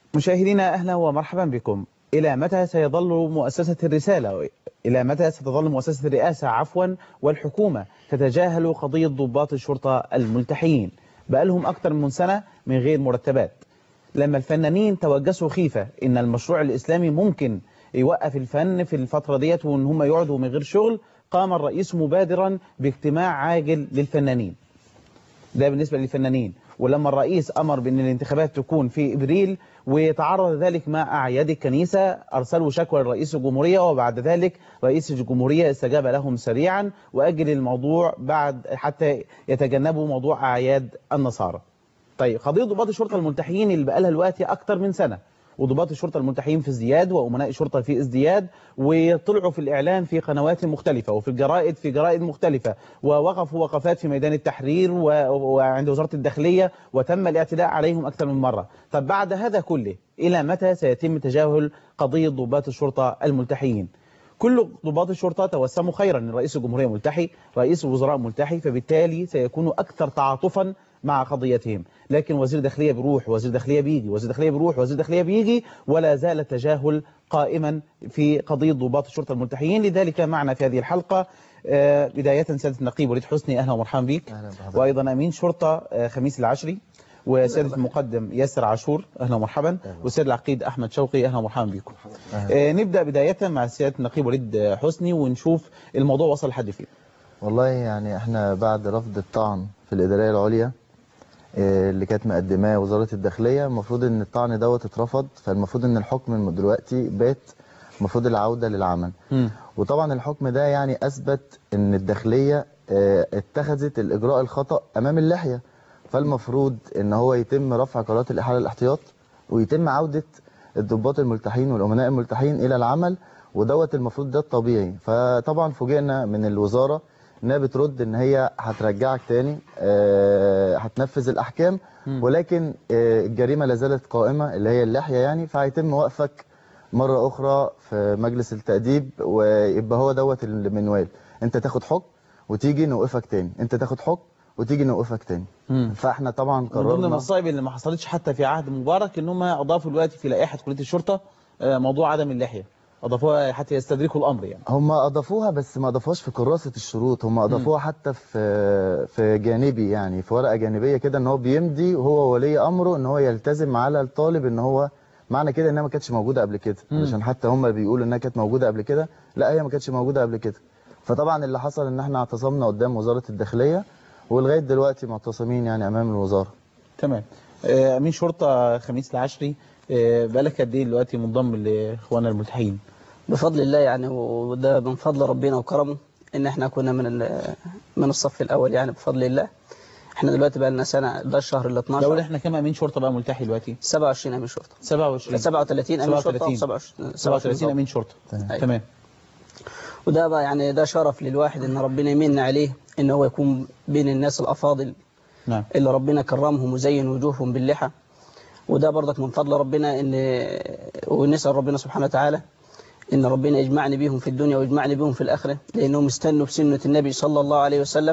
مشاهدينا أهلا ومرحبا بكم إلى متى سيظل مؤسسة الرسالة إلى متى ستظل مؤسسة الرئاسة عفوا والحكومة تتجاهل قضية ضباط الشرطة الملتحيين بقالهم أكثر من سنة من غير مرتبات لما الفنانين توجسوا خيفة إن المشروع الإسلامي ممكن يوقف الفن في الفترة ديت وإن هم يقعدوا من غير شغل قام الرئيس مبادرا باجتماع عاجل للفنانين ده بالنسبة للفنانين ولما الرئيس أمر بأن الانتخابات تكون في إبريل ويتعرض ذلك مع أعياد الكنيسة أرسلوا شكوى لرئيس الجمهورية وبعد ذلك رئيس الجمهورية استجاب لهم سريعا وأجل الموضوع بعد حتى يتجنبوا موضوع أعياد النصارى طيب قضية ضباط الشرطة الملتحيين اللي بقالها الوقت أكتر من سنة وضباط الشرطة الملتحيين في ازدياد وأمناء الشرطة في ازدياد وطلعوا في الإعلام في قنوات مختلفة وفي الجرائد في جرائد مختلفة ووقفوا وقفات في ميدان التحرير و... وعند وزارة الداخلية وتم الاعتداء عليهم أكثر من مرة طب بعد هذا كله إلى متى سيتم تجاهل قضية ضباط الشرطة الملتحيين كل ضباط الشرطة توسموا خيرا ان رئيس الجمهورية ملتحي رئيس الوزراء ملتحي فبالتالي سيكونوا أكثر تعاطفا مع قضيتهم لكن وزير داخلية بيروح وزير داخلية بيجي وزير داخلية بيروح وزير داخلية بيجي ولا زال التجاهل قائما في قضية ضباط الشرطة الملتحيين لذلك معنا في هذه الحلقة آه، بداية سيادة النقيب وليد حسني أهلا ومرحبا بك أهلا بحضرتك. وأيضا أمين شرطة آه، خميس العشري وسيادة المقدم ياسر عاشور أهلا ومرحبا والسيد العقيد أحمد شوقي أهلا ومرحبا بكم آه، نبدأ بداية مع سيادة النقيب وليد حسني ونشوف الموضوع وصل لحد فين والله يعني احنا بعد رفض الطعن في الإدارية العليا اه، اللي كانت مقدماه وزارة الداخلية المفروض ان الطعن دوت اترفض فالمفروض ان الحكم من دلوقتي بات المفروض العودة للعمل مم. وطبعا الحكم ده يعني اثبت ان الداخلية اه، اتخذت الاجراء الخطأ امام اللحية فالمفروض ان هو يتم رفع قرارات الاحالة الاحتياط ويتم عودة الضباط الملتحين والامناء الملتحين الى العمل ودوت المفروض ده الطبيعي فطبعا فوجئنا من الوزارة انها بترد ان هي هترجعك تاني آه، هتنفذ الاحكام ولكن آه، الجريمه لا زالت قائمه اللي هي اللحيه يعني فهيتم وقفك مره اخرى في مجلس التاديب ويبقى هو دوت المنوال انت تاخد حكم وتيجي نوقفك تاني انت تاخد حكم وتيجي نوقفك تاني مم. فاحنا طبعا من ضمن قررنا المصائب اللي ما حصلتش حتى في عهد مبارك ان هم اضافوا دلوقتي في لائحه كليه الشرطه آه، موضوع عدم اللحيه اضافوها حتى يستدركوا الامر يعني هم اضافوها بس ما اضافوهاش في كراسه الشروط هم اضافوها حتى في في جانبي يعني في ورقه جانبيه كده ان هو بيمضي وهو ولي امره ان هو يلتزم على الطالب ان هو معنى كده انها ما كانتش موجوده قبل كده مم. عشان حتى هم بيقولوا انها كانت موجوده قبل كده لا هي ما كانتش موجوده قبل كده فطبعا اللي حصل ان احنا اعتصمنا قدام وزاره الداخليه ولغايه دلوقتي معتصمين يعني امام الوزاره تمام آه، امين شرطه خميس العشري آه، بقالك قد ايه دلوقتي منضم لاخواننا الملتحين بفضل الله يعني وده من فضل ربنا وكرمه ان احنا كنا من ال- من الصف الاول يعني بفضل الله احنا دلوقتي بقى لنا سنه ده الشهر ال لو 12 احنا كام امين شرطه بقى ملتحي دلوقتي 27 امين شرطه 27 37 امين شرطه 37 27 37 امين شرطه أيوة. تمام وده بقى يعني ده شرف للواحد ان ربنا يمن عليه ان هو يكون بين الناس الافاضل نعم اللي ربنا كرمهم وزين وجوههم باللحى وده برضك من فضل ربنا ان ونسال ربنا سبحانه وتعالى ان ربنا يجمعني بيهم في الدنيا ويجمعني بيهم في الاخره لانهم استنوا بسنه النبي صلى الله عليه وسلم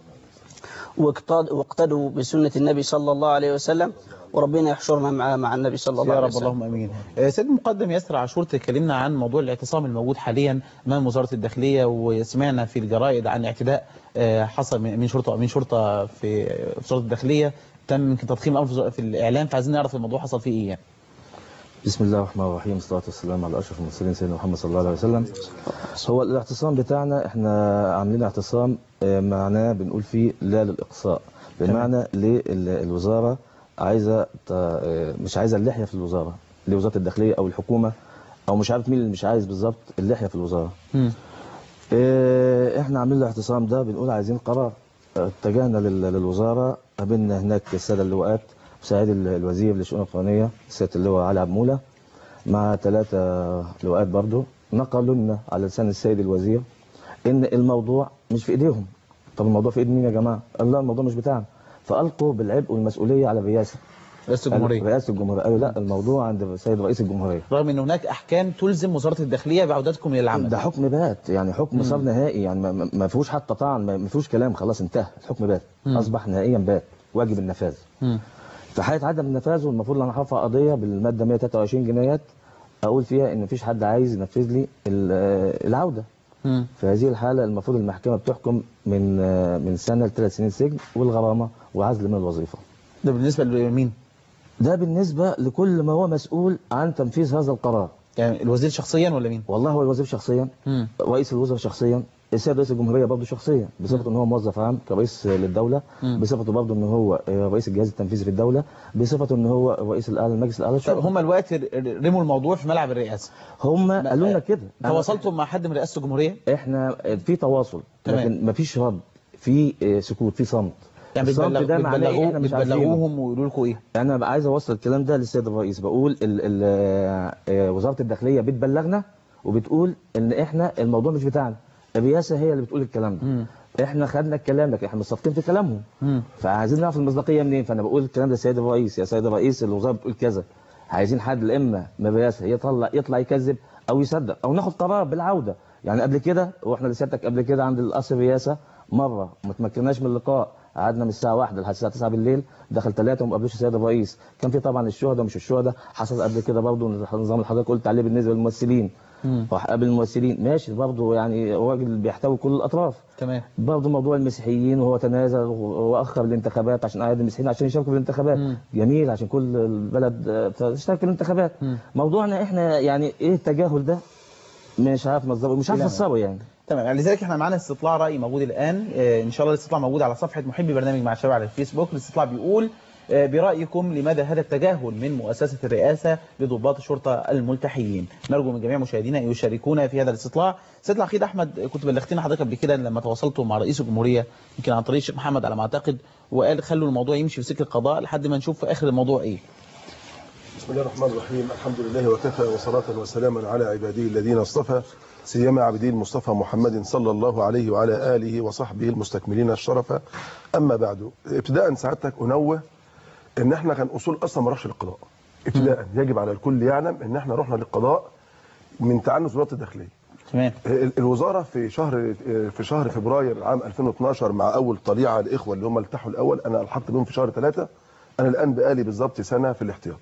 واقتد- واقتدوا بسنه النبي صلى الله عليه وسلم وربنا يحشرنا مع مع النبي صلى الله يا عليه رب وسلم اللهم امين آه، سيد المقدم ياسر عاشور تكلمنا عن موضوع الاعتصام الموجود حاليا امام وزاره الداخليه وسمعنا في الجرائد عن اعتداء آه، حصل من امين شرطه امين شرطه في في وزاره الداخليه تم يمكن تضخيم الامر في الاعلام فعايزين نعرف الموضوع حصل فيه ايه يعني بسم الله الرحمن الرحيم والصلاة والسلام على أشرف المرسلين سيدنا محمد صلى الله عليه وسلم هو الاعتصام بتاعنا احنا عاملين اعتصام آه، معناه بنقول فيه لا للإقصاء بمعنى للوزارة عايزة ت- آه، مش عايزة اللحية في الوزارة لوزارة الداخلية أو الحكومة أو مش عارف مين اللي مش عايز بالظبط اللحية في الوزارة مم. آه، احنا عاملين الاعتصام ده بنقول عايزين قرار آه، اتجهنا لل- للوزارة قابلنا هناك السادة اللواءات مساعد ال- الوزير للشؤون القانونية سيادة اللواء علي عبمولة مع ثلاثة لواءات برضو نقلوا لنا على لسان السيد الوزير ان الموضوع مش في ايديهم طب الموضوع في ايد مين يا جماعة قال لا الموضوع مش بتاعنا فألقوا بالعبء والمسؤولية على الرئاسة رئاسه الجمهوريه رئاسة الجمهورية قالوا لا الموضوع عند السيد رئيس الجمهورية رغم ان هناك احكام تلزم وزاره الداخليه بعودتكم الى العمل ده حكم بات يعني حكم صار نهائي يعني ما- ما ما فيهوش حتى طعن ما ما فيهوش كلام خلاص انتهى الحكم بات مم. اصبح نهائيا بات واجب النفاذ مم. في حاله عدم نفاذه المفروض ان انا هرفع قضيه بالماده 123 جنايات اقول فيها ان مفيش حد عايز ينفذ لي ال- آه، العوده مم. في هذه الحاله المفروض المحكمه بتحكم من آه، من سنه لثلاث سنين سجن والغرامه وعزل من الوظيفه ده بالنسبه لمين؟ ده بالنسبه لكل ما هو مسؤول عن تنفيذ هذا القرار يعني الوزير شخصيا ولا مين؟ والله هو الوزير شخصيا مم. رئيس الوزراء شخصيا السيد رئيس الجمهوريه برضه شخصيا بصفته ان هو موظف عام كرئيس للدوله مم. بصفته برضه ان هو آه، رئيس الجهاز التنفيذي في الدوله بفته ان هو رئيس الاعلى المجلس الاعلى طب للشرطه هم الوقت رموا الموضوع في ملعب الرئاسه هم قالوا لنا كده تواصلتم مع حد من رئاسه الجمهوريه؟ احنا في تواصل تمام. لكن مفيش رد في آه، سكوت في صمت يعني الصمت بتبلغ ده معناه إيه؟ بتبلغوه احنا مش عارفينه. بتبلغوهم ويقولوا لكم ايه؟ انا بقى عايز اوصل الكلام ده للسيد الرئيس بقول ال ال آه، آه، وزاره الداخليه بتبلغنا وبتقول ان احنا الموضوع مش بتاعنا الرئاسه هي اللي بتقول الكلام ده مم. احنا خدنا الكلام لكن احنا مصدقين في كلامهم مم. فعايزين نعرف المصداقيه منين فانا بقول الكلام ده للسيد الرئيس يا سيد الرئيس الوزاره بتقول كذا عايزين حد لا اما من الرئاسه يطلع يطلع يكذب او يصدق او ناخد قرار بالعوده يعني قبل كده واحنا لسيادتك قبل كده عند القصر الرئاسه مره ما تمكناش من اللقاء قعدنا من الساعه 1 لحد الساعه 9 بالليل دخل ثلاثه وما قابلوش السيد الرئيس كان في طبعا الشهداء ومش الشهداء حصل قبل كده برضه النظام اللي حضرتك قلت عليه بالنسبه للممثلين مم. راح قابل الممثلين ماشي برضه يعني راجل بيحتوي كل الاطراف تمام برضه موضوع المسيحيين وهو تنازل واخر الانتخابات عشان اعياد المسيحيين عشان يشاركوا في الانتخابات مم. جميل عشان كل البلد آه، تشترك في الانتخابات مم. موضوعنا احنا يعني ايه التجاهل ده مش عارف مصدره مش عارف لا. افسره يعني تمام لذلك احنا معانا استطلاع راي موجود الان آه، ان شاء الله الاستطلاع موجود على صفحه محبي برنامج مع الشباب على الفيسبوك الاستطلاع بيقول آه، برايكم لماذا هذا التجاهل من مؤسسه الرئاسه لضباط الشرطه الملتحيين نرجو من جميع مشاهدينا ان يشاركونا في هذا الاستطلاع سيد العقيد احمد كنت بلغتنا حضرتك قبل كده لما تواصلتوا مع رئيس الجمهوريه يمكن عن طريق الشيخ محمد على ما اعتقد وقال خلوا الموضوع يمشي في سكه القضاء لحد ما نشوف في اخر الموضوع ايه بسم الله الرحمن الرحيم الحمد لله وكفى وصلاة وسلاما على عباده الذين اصطفى سيما عبدي المصطفى محمد صلى الله عليه وعلى آله وصحبه المستكملين الشرف أما بعد ابتداء سعادتك أنوه إن احنا كان أصول أصلا ما راحش للقضاء ابتداء يجب على الكل يعلم إن احنا رحنا للقضاء من تعنت وزارة الداخلية تمام ال- الوزاره في شهر في شهر فبراير عام 2012 مع اول طليعه الاخوه اللي هم التحوا الاول انا الحقت بهم في شهر ثلاثة انا الان بقالي بالظبط سنه في الاحتياط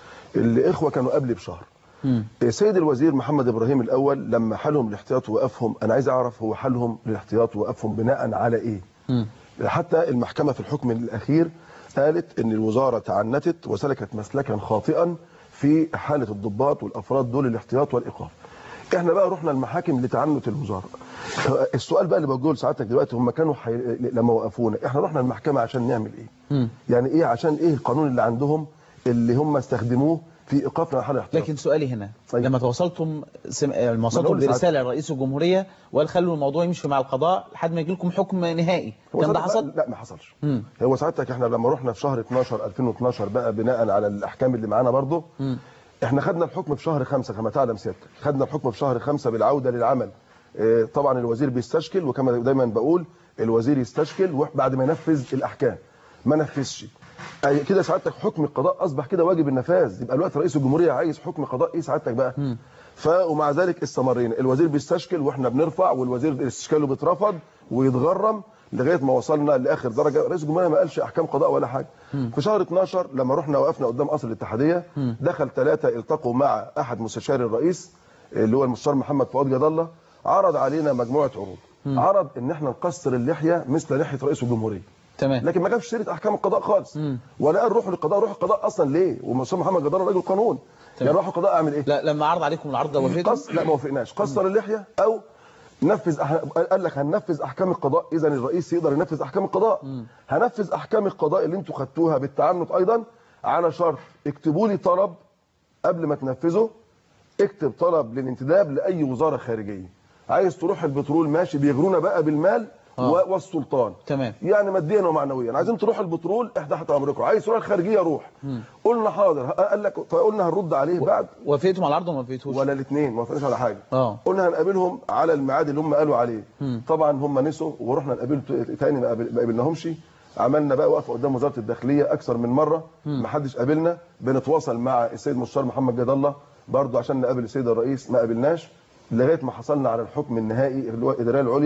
الاخوه كانوا قبلي بشهر مم. سيد الوزير محمد ابراهيم الاول لما حالهم الاحتياط وقفهم انا عايز اعرف هو حالهم للاحتياط وقفهم بناء على ايه مم. حتى المحكمة في الحكم الأخير قالت أن الوزارة تعنتت وسلكت مسلكا خاطئا في حالة الضباط والأفراد دول الاحتياط والإيقاف احنا بقى رحنا المحاكم لتعنت الوزارة السؤال بقى اللي بقوله لسعادتك دلوقتي هم كانوا حي... لما وقفونا احنا رحنا المحكمة عشان نعمل ايه مم. يعني ايه عشان ايه القانون اللي عندهم اللي هم استخدموه في ايقافنا على حال الاحتياط لكن سؤالي هنا طيب. لما توصلتم سم... لما وصلتم بقول لسعادتك. برساله لرئيس الجمهوريه وقال خلوا الموضوع يمشي مع القضاء لحد ما يجي لكم حكم نهائي هو كان ده ساعتك حصل؟ بقى- لا ما حصلش مم. هو ساعتك احنا لما رحنا في شهر 12 2012 بقى بناء على الاحكام اللي معانا برضه مم. احنا خدنا الحكم في شهر خمسة كما تعلم سيادتك خدنا الحكم في شهر خمسة بالعودة للعمل اه، طبعا الوزير بيستشكل وكما دايما بقول الوزير يستشكل بعد ما ينفذ الاحكام ما نفذش أي كده سعادتك حكم القضاء اصبح كده واجب النفاذ يبقى الوقت رئيس الجمهوريه عايز حكم قضاء ايه سعادتك بقى ف ومع ذلك استمرينا الوزير بيستشكل واحنا بنرفع والوزير استشكاله بيترفض ويتغرم لغايه ما وصلنا لاخر درجه رئيس الجمهوريه ما قالش احكام قضاء ولا حاجه في شهر 12 لما رحنا وقفنا قدام قصر الاتحاديه دخل ثلاثه التقوا مع احد مستشاري الرئيس اللي هو المستشار محمد فؤاد جد الله عرض علينا مجموعه عروض عرض ان احنا نقصر اللحيه مثل لحيه رئيس الجمهوريه تمام لكن ما جابش سيره احكام القضاء خالص ولا قال روحوا للقضاء روحوا القضاء اصلا ليه ومستشار محمد جد الله راجل قانون تمام. يعني روحوا القضاء اعمل ايه لا لما عرض عليكم العرض ده وافقتم؟ قص لا ما وافقناش قصر اللحيه او نفذ أح... قال لك هننفذ احكام القضاء اذا الرئيس يقدر ينفذ احكام القضاء هنفذ احكام القضاء اللي انتوا خدتوها بالتعنت ايضا على شرط اكتبوا لي طلب قبل ما تنفذه اكتب طلب للانتداب لاي وزاره خارجيه عايز تروح البترول ماشي بيغرونا بقى بالمال آه. و... والسلطان تمام يعني ماديا ومعنويا عايزين تروح البترول احنا تحت امركم عايز تروح الخارجيه روح قلنا حاضر قال لك فقلنا هنرد عليه بعد وافقتم على العرض ولا ما وافقتوش؟ ولا الاثنين ما وافقناش على حاجه اه قلنا هنقابلهم على الميعاد اللي هم قالوا عليه طبعا هم نسوا ورحنا نقابل تاني ما قابل- ما قابلناهمش عملنا بقى وقفه قدام وزاره الداخليه اكثر من مره ما حدش قابلنا بنتواصل مع السيد مستشار محمد جد الله برضه عشان نقابل السيد الرئيس ما قابلناش لغايه ما حصلنا على الحكم النهائي اللي هو الاداريه العليا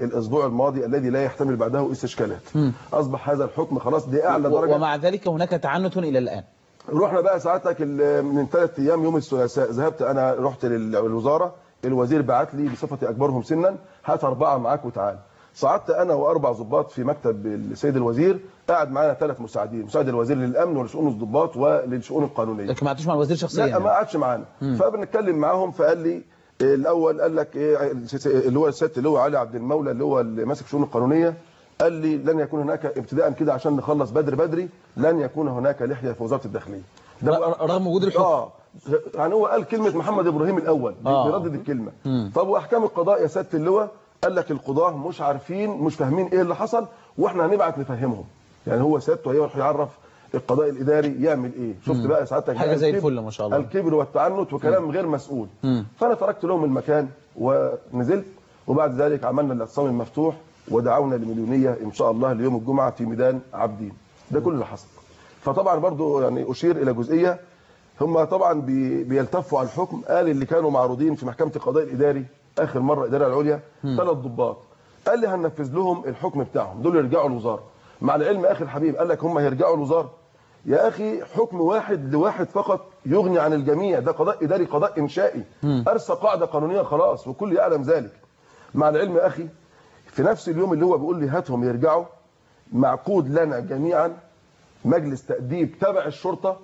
الاسبوع الماضي الذي لا يحتمل بعده استشكالات اصبح هذا الحكم خلاص دي اعلى و- درجه ومع ذلك هناك تعنت إلى الآن رحنا بقى ساعتك ال- من ثلاث ايام يوم الثلاثاء ذهبت انا رحت للوزاره الوزير بعت لي بصفتي اكبرهم سنا هات اربعه معاك وتعال صعدت انا واربع ضباط في مكتب السيد الوزير قعد معانا ثلاث مساعدين مساعد الوزير للامن ولشؤون الضباط وللشؤون القانونيه لكن ما قعدتوش مع الوزير شخصيا لا ما قعدش معانا فبنتكلم معاهم فقال لي الاول قال لك ايه اللي هو السيد اللي هو علي عبد المولى اللي هو اللي ماسك الشؤون القانونيه قال لي لن يكون هناك ابتداء كده عشان نخلص بدري بدري لن يكون هناك لحيه في وزاره الداخليه ده ر- رغم وجود الحكم اه يعني هو قال كلمه محمد ابراهيم الاول آه. بيردد الكلمه طب واحكام القضاء يا سياده اللواء قال لك القضاه مش عارفين مش فاهمين ايه اللي حصل واحنا هنبعت نفهمهم يعني هو سيادته هيروح يعرف القضاء الاداري يعمل ايه شفت بقى ساعتها حاجة زي الفل ما شاء الله. الكبر والتعنت وكلام غير مسؤول فانا تركت لهم المكان ونزلت وبعد ذلك عملنا الاعتصام المفتوح ودعونا لمليونيه ان شاء الله ليوم الجمعه في ميدان عابدين ده كل اللي حصل فطبعا برضو يعني اشير الى جزئيه هم طبعا بي بيلتفوا على الحكم قال اللي كانوا معروضين في محكمه القضاء الاداري اخر مره الاداره العليا ثلاث ضباط قال لي هننفذ لهم الحكم بتاعهم دول يرجعوا الوزاره مع العلم اخي الحبيب قال لك هم هيرجعوا الوزاره يا اخي حكم واحد لواحد فقط يغني عن الجميع ده قضاء اداري قضاء انشائي ارسى قاعده قانونيه خلاص وكل يعلم ذلك مع العلم يا اخي في نفس اليوم اللي هو بيقول لي هاتهم يرجعوا معقود لنا جميعا مجلس تأديب تبع الشرطة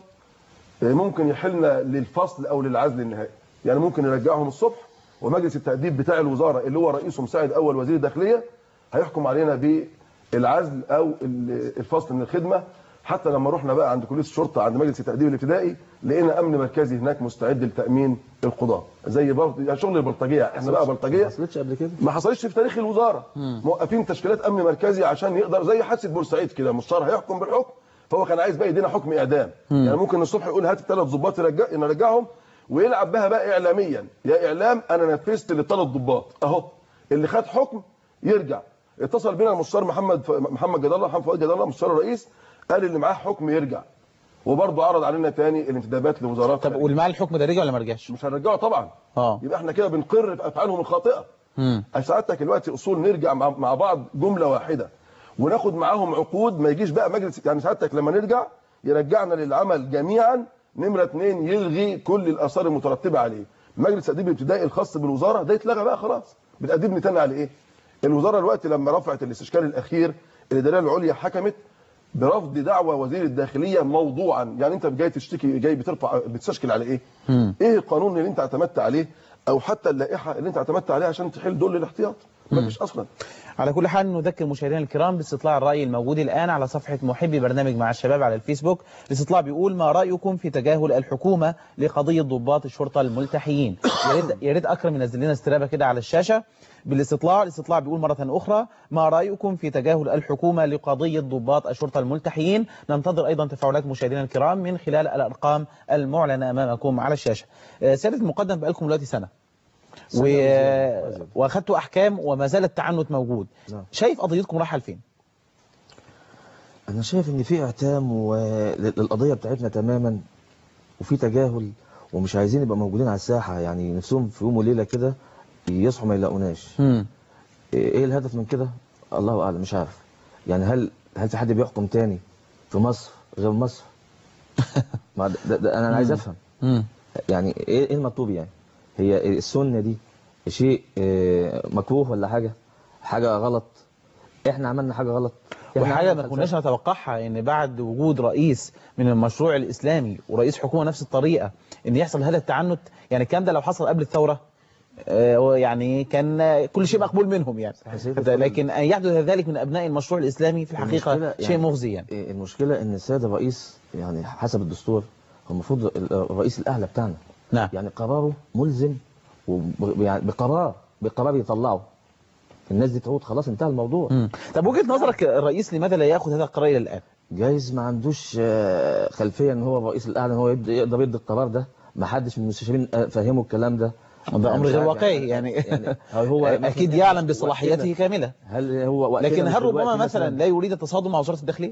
ممكن يحلنا للفصل أو للعزل النهائي يعني ممكن يرجعهم الصبح ومجلس التأديب بتاع الوزارة اللي هو رئيسه مساعد أول وزير الداخلية هيحكم علينا بالعزل أو الفصل من الخدمة حتى لما رحنا بقى عند كلية الشرطة عند مجلس التأديب الابتدائي لقينا أمن مركزي هناك مستعد لتأمين القضاة زي برضه يعني شغل البلطجية احنا بقى ما بلطجية حصلتش قبل كده ما حصلش في تاريخ الوزاره موقفين تشكيلات امن مركزي عشان يقدر زي حادثه بورسعيد كده مستشار هيحكم بالحكم فهو كان عايز بقى يدينا حكم اعدام يعني ممكن الصبح يقول هات الثلاث ضباط يرجع نرجعهم ويلعب بها بقى اعلاميا يا اعلام انا نفذت للثلاث ضباط اهو اللي خد حكم يرجع اتصل بينا المستشار محمد ف... محمد جد الله محمد فؤاد جد الله مستشار الرئيس قال اللي معاه حكم يرجع وبرضه عرض علينا تاني الانتدابات لوزارات طب والمع الحكم ده رجع ولا ما رجعش؟ مش هنرجعه طبعا اه يبقى احنا كده بنقر في افعالهم الخاطئه مم. سعادتك دلوقتي اصول نرجع مع, مع بعض جمله واحده وناخد معاهم عقود ما يجيش بقى مجلس يعني سعادتك لما نرجع يرجعنا للعمل جميعا نمره اثنين يلغي كل الاثار المترتبه عليه مجلس التاديب الابتدائي الخاص بالوزاره ده يتلغى بقى خلاص بتقدمني تاني على ايه الوزاره دلوقتي لما رفعت الاستشكال الاخير الاداريه العليا حكمت برفض دعوى وزير الداخليه موضوعا يعني انت جاي تشتكي جاي بترفع بتستشكل على ايه ايه القانون اللي انت اعتمدت عليه او حتى اللائحه اللي انت اعتمدت عليها عشان تحل دول الاحتياط مفيش اصلا على كل حال نذكر مشاهدينا الكرام باستطلاع الرأي الموجود الآن على صفحة محبي برنامج مع الشباب على الفيسبوك الاستطلاع بيقول ما رأيكم في تجاهل الحكومة لقضية ضباط الشرطة الملتحيين يا ريت يا ريت أكرم ينزل لنا استرابة كده على الشاشة بالاستطلاع الاستطلاع بيقول مرة أخرى ما رأيكم في تجاهل الحكومة لقضية ضباط الشرطة الملتحيين ننتظر أيضا تفاعلات مشاهدينا الكرام من خلال الأرقام المعلنة أمامكم على الشاشة آه، سيادة المقدم بقالكم دلوقتي سنة و... واخدتوا احكام وما زال التعنت موجود نعم. شايف قضيتكم رايحه لفين انا شايف ان في اعتام و- للقضيه بتاعتنا تماما وفي تجاهل ومش عايزين يبقى موجودين على الساحه يعني نفسهم في يوم وليله كده يصحوا ما يلاقوناش مم. ايه الهدف من كده الله اعلم مش عارف يعني هل هل في حد بيحكم تاني في مصر غير مصر ما ده ده ده انا عايز افهم مم. يعني ايه إيه المطلوب يعني هي السنه دي شيء آه، مكروه ولا حاجه حاجه غلط احنا عملنا حاجه غلط إحنا وحاجه عملنا ما كناش فلسفة. نتوقعها ان بعد وجود رئيس من المشروع الاسلامي ورئيس حكومه نفس الطريقه ان يحصل هذا التعنت يعني الكلام ده لو حصل قبل الثوره آه، يعني كان كل شيء مقبول منهم يعني صحيح، سيد الفاضل. لكن ان يحدث ذلك من ابناء المشروع الاسلامي في الحقيقه المشكلة شيء يعني- مخزي يعني إيه المشكله ان السيد الرئيس يعني حسب الدستور هو المفروض ال- الرئيس الاعلى بتاعنا نعم يعني قراره ملزم وب- يعني بقرار بقرار يطلعه الناس دي تعود خلاص انتهى الموضوع مم. طب وجهه نظرك الرئيس لماذا لا ياخذ هذا القرار الى الان جايز ما عندوش آه، خلفيه ان هو الرئيس الاعلى ان هو يبدأ- يقدر يدي القرار ده ما حدش من المستشارين آه، فهموا الكلام ده ده امر مش غير عارف واقعي يعني, يعني هو اكيد يعلم بصلاحياته كامله هل هو وقتنا لكن مش هل ربما دلوقتي مثلا لا يريد التصادم مع وزاره الداخليه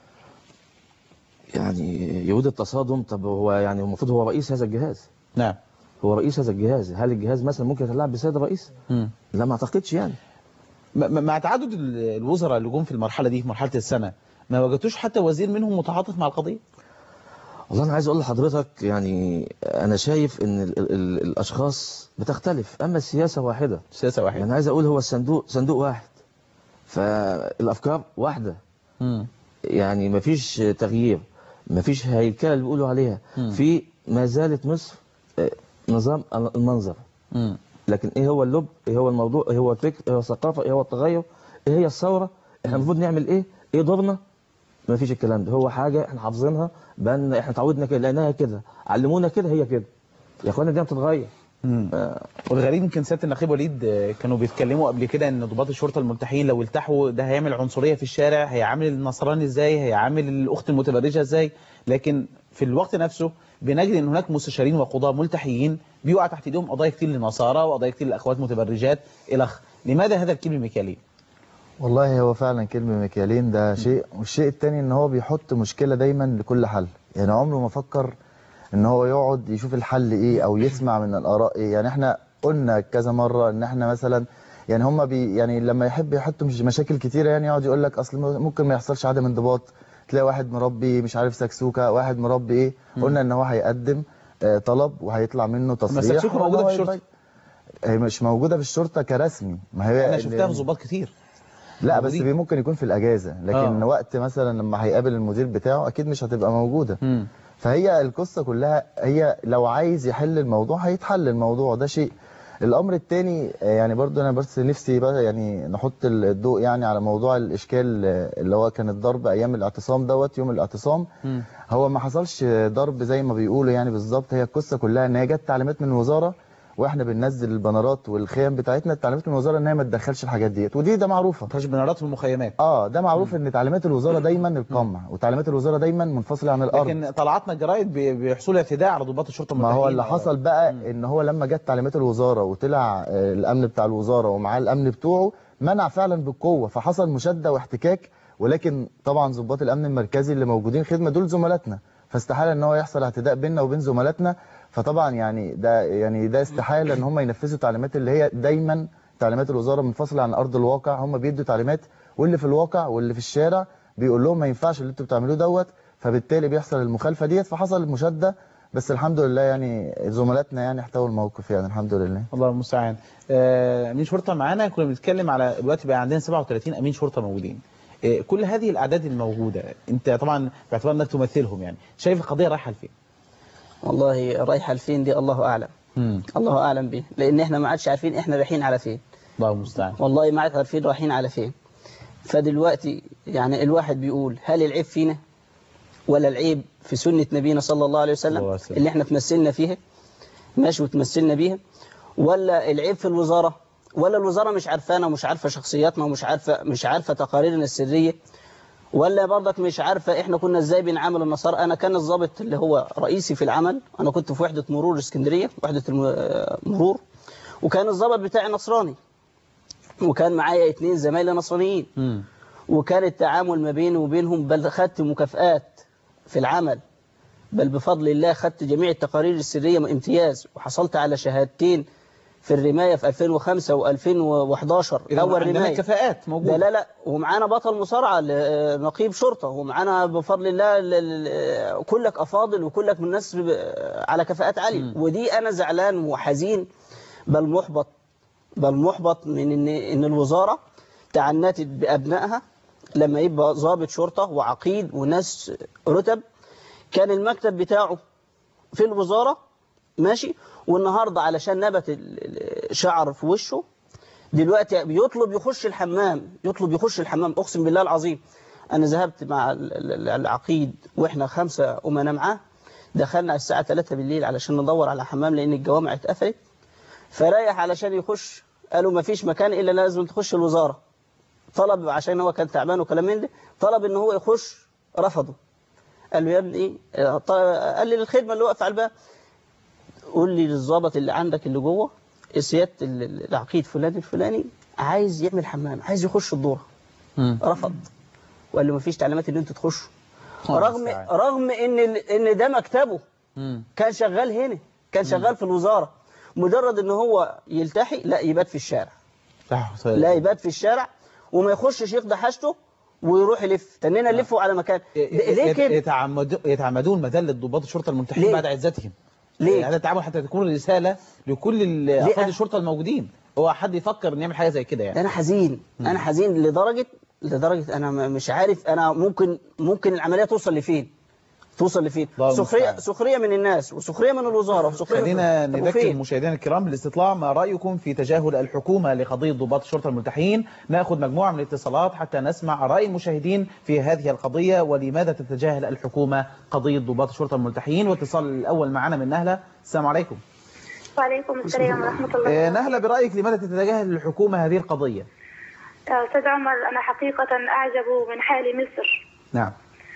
يعني يريد التصادم طب هو يعني المفروض هو رئيس هذا الجهاز نعم هو رئيس هذا الجهاز هل الجهاز مثلا ممكن يتلاعب بسيد الرئيس مم. لا ما اعتقدش يعني م- م- مع تعدد ال- الوزراء اللي جم في المرحله دي في مرحله السنه ما وجدتوش حتى وزير منهم متعاطف مع القضيه والله انا عايز اقول لحضرتك يعني انا شايف ان ال ال ال الاشخاص بتختلف اما السياسه واحده سياسه واحده يعني عايز اقول هو الصندوق صندوق واحد فالافكار واحده مم. يعني مفيش تغيير مفيش هيكله اللي بيقولوا عليها مم. في ما زالت مصر آه، نظام المنظر مم. لكن ايه هو اللب ايه هو الموضوع ايه هو الفكر ايه هو الثقافه ايه هو التغير ايه هي الثوره احنا المفروض نعمل ايه ايه دورنا ما فيش الكلام ده هو حاجه احنا حافظينها بان احنا اتعودنا كده لانها كده علمونا كده هي كده يا اخوانا دي بتتغير مم. والغريب يمكن سياده النقيب وليد آه، كانوا بيتكلموا قبل كده ان ضباط الشرطه الملتحين لو التحوا ده هيعمل عنصريه في الشارع هيعامل النصراني ازاي هيعامل الاخت المتبرجه ازاي لكن في الوقت نفسه بنجد ان هناك مستشارين وقضاة ملتحيين بيقع تحت ايديهم قضايا كتير للنصارى وقضايا كتير لاخوات متبرجات الخ لماذا هذا الكلم المكيالين والله هو فعلا كلمة مكيالين ده شيء والشيء التاني ان هو بيحط مشكلة دايما لكل حل يعني عمره ما فكر ان هو يقعد يشوف الحل ايه او يسمع من الاراء ايه يعني احنا قلنا كذا مرة ان احنا مثلا يعني هم بي يعني لما يحب يحط مش مشاكل كتيرة يعني يقعد يقول لك اصل ممكن ما يحصلش عدم انضباط تلاقي واحد مربي مش عارف سكسوكة واحد مربي ايه قلنا ان هو هيقدم آه، طلب وهيطلع منه تصريح السكسوكة وإن موجودة هو في الشرطة. يبقى- هي مش موجودة في الشرطة كرسمي ما هي انا ال- شفتها في ضباط كتير لا بس موجودين. بي- ممكن يكون في الاجازه لكن آه. آه. وقت مثلا لما هيقابل المدير بتاعه اكيد مش هتبقى موجوده مم. فهي القصه كلها هي لو عايز يحل الموضوع هيتحل الموضوع ده شيء الامر الثاني يعني برضو انا بس نفسي بقى يعني نحط الضوء يعني على موضوع الاشكال آه، اللي هو كان الضرب ايام الاعتصام دوت يوم الاعتصام مم. هو ما حصلش ضرب زي ما بيقولوا يعني بالظبط هي القصه كلها ان هي جت تعليمات من الوزاره واحنا بننزل البنرات والخيم بتاعتنا التعليمات من الوزاره ان هي ما تدخلش الحاجات ديت ودي ده معروفه تخرج بنارات في المخيمات اه ده معروف ان تعليمات الوزاره دايما القمع وتعليمات الوزاره دايما منفصله عن الارض لكن طلعتنا الجرايد بي- بيحصلوا اعتداء على ضباط الشرطه ما الملتحين هو اللي حصل بقى ان هو لما جت تعليمات الوزاره وطلع آه، الامن بتاع الوزاره ومعاه الامن بتوعه منع فعلا بالقوه فحصل مشاده واحتكاك ولكن طبعا ضباط الامن المركزي اللي موجودين خدمه دول زملاتنا فاستحاله ان هو يحصل اعتداء بيننا وبين زملاتنا فطبعا يعني ده يعني ده استحاله ان هم ينفذوا تعليمات اللي هي دايما تعليمات الوزاره منفصله عن ارض الواقع هم بيدوا تعليمات واللي في الواقع واللي في الشارع بيقول لهم ما ينفعش اللي انتوا بتعملوه دوت فبالتالي بيحصل المخالفه ديت فحصل مشاده بس الحمد لله يعني زملاتنا يعني احتووا الموقف يعني الحمد لله الله المستعان آه، امين شرطه معانا كنا بنتكلم على دلوقتي بقى عندنا 37 امين شرطه موجودين آه، كل هذه الاعداد الموجوده انت طبعا باعتبار انك تمثلهم يعني شايف القضيه رايحه لفين والله رايحة لفين دي الله أعلم امم الله أعلم به لأن إحنا ما عادش عارفين إحنا رايحين على فين الله المستعان والله ما عاد عارفين رايحين على فين فدلوقتي يعني الواحد بيقول هل العيب فينا ولا العيب في سنة نبينا صلى الله عليه صلى الله وسلم عليه وسلم. اللي احنا تمثلنا فيها ماشي وتمثلنا بيها ولا العيب في الوزارة ولا الوزارة مش عارفانا ومش عارفة شخصياتنا ومش عارفة مش عارفة تقاريرنا السرية ولا برضك مش عارفة احنا كنا ازاي بنعامل النصارى انا كان الضابط اللي هو رئيسي في العمل انا كنت في وحدة مرور اسكندرية وحدة المرور وكان الضابط بتاعي نصراني وكان معايا اتنين زمايلي نصرانيين امم وكان التعامل ما بيني وبينهم بل خدت مكافآت في العمل بل بفضل الله خدت جميع التقارير السرية من امتياز وحصلت على شهادتين في الرماية في 2005 و2011 أول عندنا رماية كفاءات موجوده لا لا لا ومعانا بطل مصارعة ل- نقيب شرطة ومعانا بفضل الله ال- ال- كلك أفاضل وكلك من الناس ب- على كفاءات عالية ودي أنا زعلان وحزين بل محبط بل محبط من إن إن الوزارة تعنتت بأبنائها لما يبقى ضابط شرطة وعقيد وناس رتب كان المكتب بتاعه في الوزارة ماشي والنهاردة علشان نبت ال- الشعر في وشه دلوقتي بيطلب يخش الحمام يطلب يخش الحمام أقسم بالله العظيم أنا ذهبت مع ال- ال- العقيد وإحنا خمسة أمنا معاه دخلنا الساعة 3 بالليل علشان ندور على حمام لأن الجوامع اتقفلت فرايح علشان يخش قالوا ما فيش مكان إلا لازم تخش الوزارة طلب عشان هو كان تعبان وكلام من ده طلب إن هو يخش رفضه قال له يا ابني آه، ط- قال لي للخدمة اللي واقف على الباب قول لي للظابط اللي عندك اللي جوه سياده ال- ال- العقيد فلان الفلاني عايز يعمل حمام عايز يخش الدوره مم. رفض وقال له مفيش تعليمات ان انتوا تخشوا الله رغم المستعان. رغم ان ال- ان ده مكتبه مم. كان شغال هنا كان شغال في الوزاره مجرد ان هو يلتحي لا يبات في الشارع صح. لا يبات في الشارع وما يخشش يقضي حاجته ويروح يلف تنينا نلفه على مكان ده- ليه يت- كده يتعمدون يتعمدون مذله ضباط الشرطه الملتحين ليه؟ بعد عزتهم ليه؟ هذا التعامل حتى تكون رساله لكل ال- افراد الشرطه الموجودين هو حد يفكر ان يعمل حاجه زي كده يعني انا حزين انا حزين لدرجه لدرجه انا م- مش عارف انا ممكن ممكن العمليه توصل لفين توصل لفين الله سخريه المستعان. سخريه من الناس وسخريه من الوزاره وسخريه خلينا طب نذكر وفين؟ مشاهدينا الكرام بالاستطلاع ما رايكم في تجاهل الحكومه لقضيه ضباط الشرطه الملتحين ناخذ مجموعه من الاتصالات حتى نسمع راي المشاهدين في هذه القضيه ولماذا تتجاهل الحكومه قضيه ضباط الشرطه الملتحين واتصال الاول معنا من نهله السلام عليكم وعليكم السلام ورحمة الله آه، نهله برايك لماذا تتجاهل الحكومه هذه القضيه آه، أستاذ عمر أنا حقيقة أعجب من حال مصر نعم